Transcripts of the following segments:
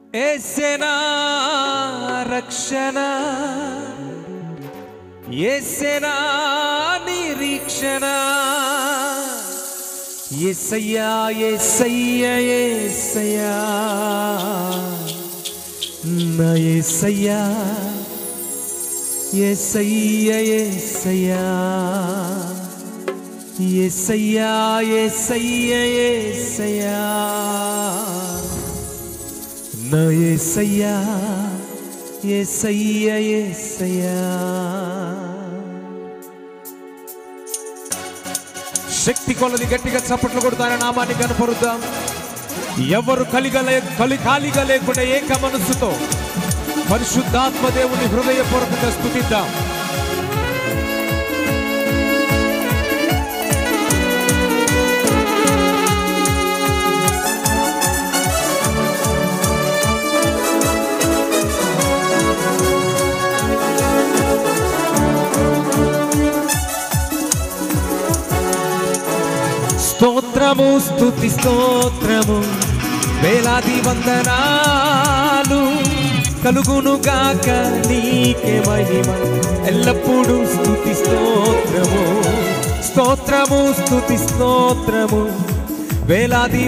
ఏసెనా రక్షణ ఏసెనా నిరీక్షణ ఎసయ్యా ఎసయ్య ఎసయ్యా నా ఎసయ్యా ఎసయ్య ఎసయ్యా ఎసయ్యా ఎసయ్య ఎసయ్యా నా ఎసయ్యా ఎసయ్య ఎసయ్యా శక్తి కొలది గట్టిగా చప్పట్లు కొడుతార నామాన్ని కనపరుద్దాం ఎవరు కలిగలే కలి ఖాళీగా లేకుండా ఏక మనస్సుతో పరిశుద్ధాత్మ దేవుని హృదయపూర్వకంగా స్థుతిద్దాం స్తోత్రము స్తుతి స్తోత్రము వేలాది వందనాలు కలుగును గాక నీకే మహిమ ఎల్లప్పుడూ స్తుతి స్తోత్రము స్తోత్రము స్తుతి స్తోత్రము వేలాది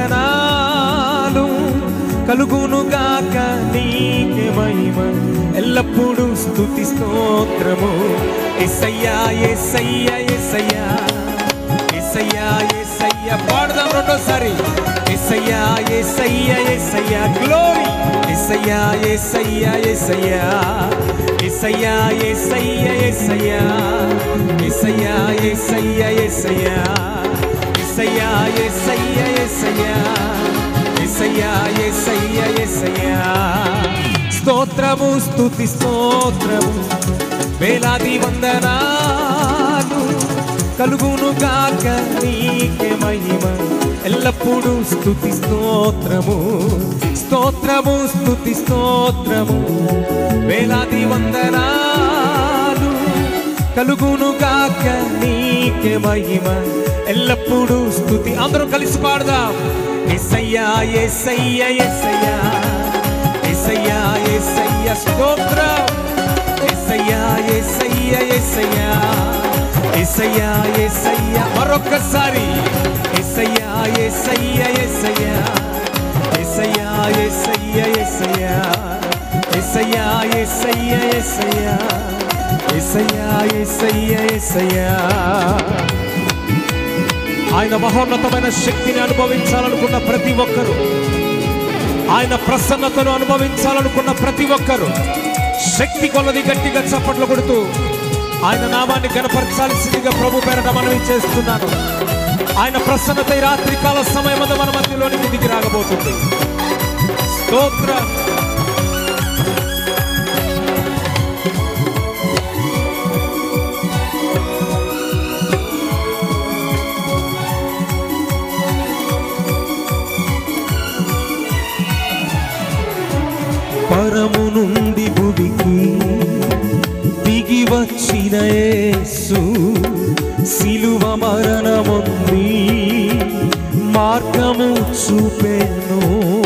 వందనాలు కలుగును గాక నీకే మహిమ ఎల్లప్పుడూ స్తుతి స్తోత్రము ఎసయ్యా ఎసయ్యా ఎసయ్యా ఎసయ్యా ఎసయ్యా పాడదాం రెండోసారి ఎసయ్యా ఎసయ్యా ఎసయ్యా గ్లోరీ ఎసయ్యా ఎసయ్యా ఎసయ్యా ఎసయ్యా ఎసయ్యా ఎసయ్యా ఎసయ్యా ఎసయ్యా ఎసయ్యా ఎసయ్యా ఎసయ్యా ఎసయ్యా ఎసయ్యా ఎసయ్యా ఎసయ్యా స్తోత్రము స్తుతి స్తోత్రము వేలాది వందనాలు కలుగును గాక నీకే మహిమ ఎల్లప్పుడూ స్తుతి స్తోత్రము స్తోత్రము స్తుతి స్తోత్రము వేలాది వందనాలు కలుగును గాక నీకే మహిమ ఎల్లప్పుడూ స్తుతి అందరూ కలిసి పాడదాం ఎసయ్యా ఎసయ్యా ఎసయ్యా ఎసయ్యా ఎసయ్యా స్తోత్రం ఎసయ్యా ఎసయ్యా ఎసయ్యా ఎసయ్యా ఎసయ్యా మరొక్కసారి ఎసయ్యా ఎసయ్యా ఎసయ్యా ఎసయ్యా ఎసయ్యా ఎసయ్యా ఎసయ్యా ఎసయ్యా ఎసయ్యా ఎసయ్యా ఎసయ్యా ఎసయ్యా ఆయన మహోన్నతమైన శక్తిని అనుభవించాలనుకున్న ప్రతి ఒక్కరూ ఆయన ప్రసన్నతను అనుభవించాలనుకున్న ప్రతి ఒక్కరూ శక్తి కొలది గట్టిగా చప్పట్లు కొడుతూ ఆయన నామాన్ని గనపరచాల్సిందిగా ప్రభు పేరట మనవి చేస్తున్నాను ఆయన ప్రసన్నత ఈ రాత్రి కాల సమయం మన మధ్యలోనికి దిగి రాగబోతుంది స్తోత్ర పరము నుండి భువికి దిగి వచ్చిన యేసు సిలువ మరణముంది మార్గము చూపెను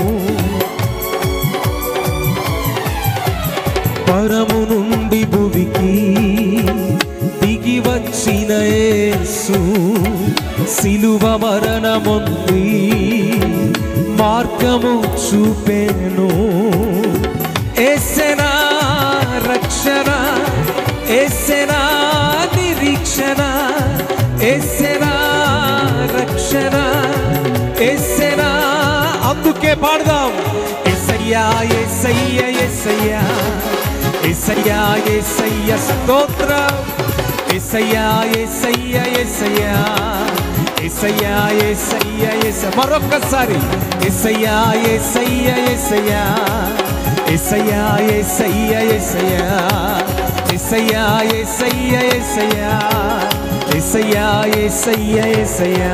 పరము నుండి భువికి దిగి వచ్చిన యేసు సిలువ మరణముంది మార్గము చూపెను ఏసెనా రక్షణ ఏసెనా నిరీక్షణ ఏసెనా రక్షణ ఏసెనా అందుకే పాడదాం ఎసయ్యా ఎసయ్య ఎసయ్యా ఎసయ్యా ఎసయ్య స్తోత్రం ఎసయ్యా ఎసయ్య ఎసయ్యా ఎసయ్యా ఎసయ్య ఎస మరొక్కసారి ఎసయ్యా ఎసయ్య ఎసయ్యా ఎసయ్యా ఎసయ్య ఎసయ్యా ఎసయ్యా ఎసయ్య ఎసయ్యా ఎసయ్యా ఎసయ్య ఎసయ్యా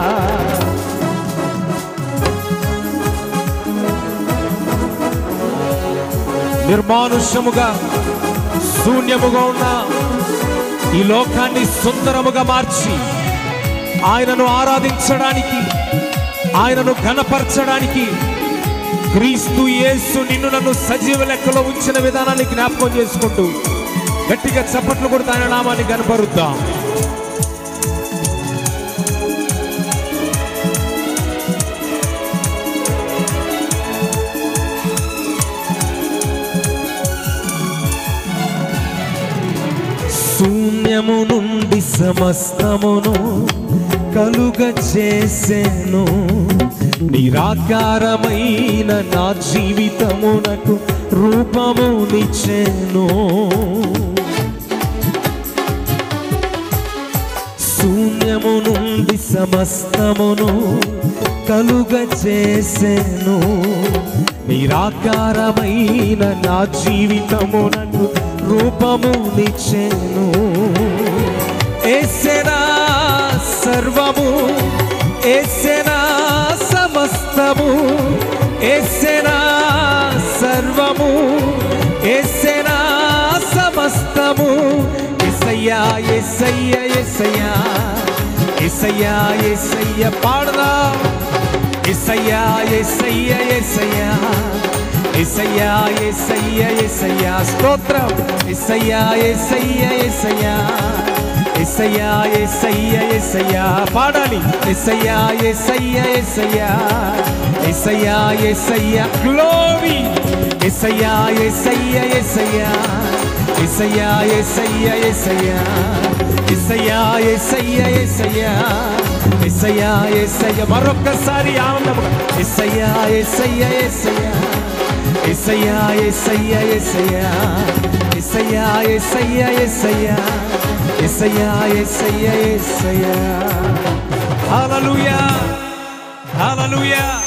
నిర్మానుష్యముగా శూన్యముగా ఉన్న ఈ లోకాన్ని సుందరముగా మార్చి ఆయనను ఆరాధించడానికి ఆయనను ఘనపరచడానికి క్రీస్తు యేసు నిన్ను నన్ను సజీవ లెక్కలో ఉంచిన విధానాన్ని జ్ఞాపకం చేసుకుంటూ గట్టిగా చప్పట్లు కొడుతూ ఆయన నామాన్ని కనపరుద్దాం శూన్యము నుండి సమస్తమును కలుగ చేసేను నిరాకారమైన నా జీవితమునకు రూపము నిచ్చెను శూన్యము నుండి సమస్తమును కలుగ చేసేను నిరాకారమైన నా జీవితమునకు రూపము నిచ్చెను ఏసెనా సర్వము ఏసెనా సమస్తము ఏసెనా సర్వము ఏసెనా సమస్తము ఎసయ్యా ఎసయ్య ఎసయ్యా ఎసయ్యా ఎసయ్య పాడదా ఎసయ్యా ఎసయ్య ఎసయ్యా ఎసయ్యా ఎసయ్య ఎసయ్యా స్తోత్రం ఎసయ్యా ఎసయ్య ఎసయ్యా ఎసయ్యా ఎసయ్య ఎసయ్యా పాడాలి ఎసయ్యా ఎసయ్య ఎసయ్యా ఎసయ్యా ఎసయ్య గ్లోరీ ఎసయ్యా ఎసయ్య ఎసయ్యా ఎసయ్యా ఎసయ్య ఎసయ్యా ఎసయ్యా ఎసయ్య ఎసయ్యా ఎసయ్యా ఎసయ్య మరొక్కసారి ఆనందం ఎసయ్యా ఎసయ్య ఎసయ్యా ఎసయ్యా ఎసయ్య ఎసయ్యా ఎసయ్యా ఎసయ్య ఎసయ్యా ఎసయ్యా ఎసయ్య ఎసయ్యా హల్లెలూయా హల్లెలూయా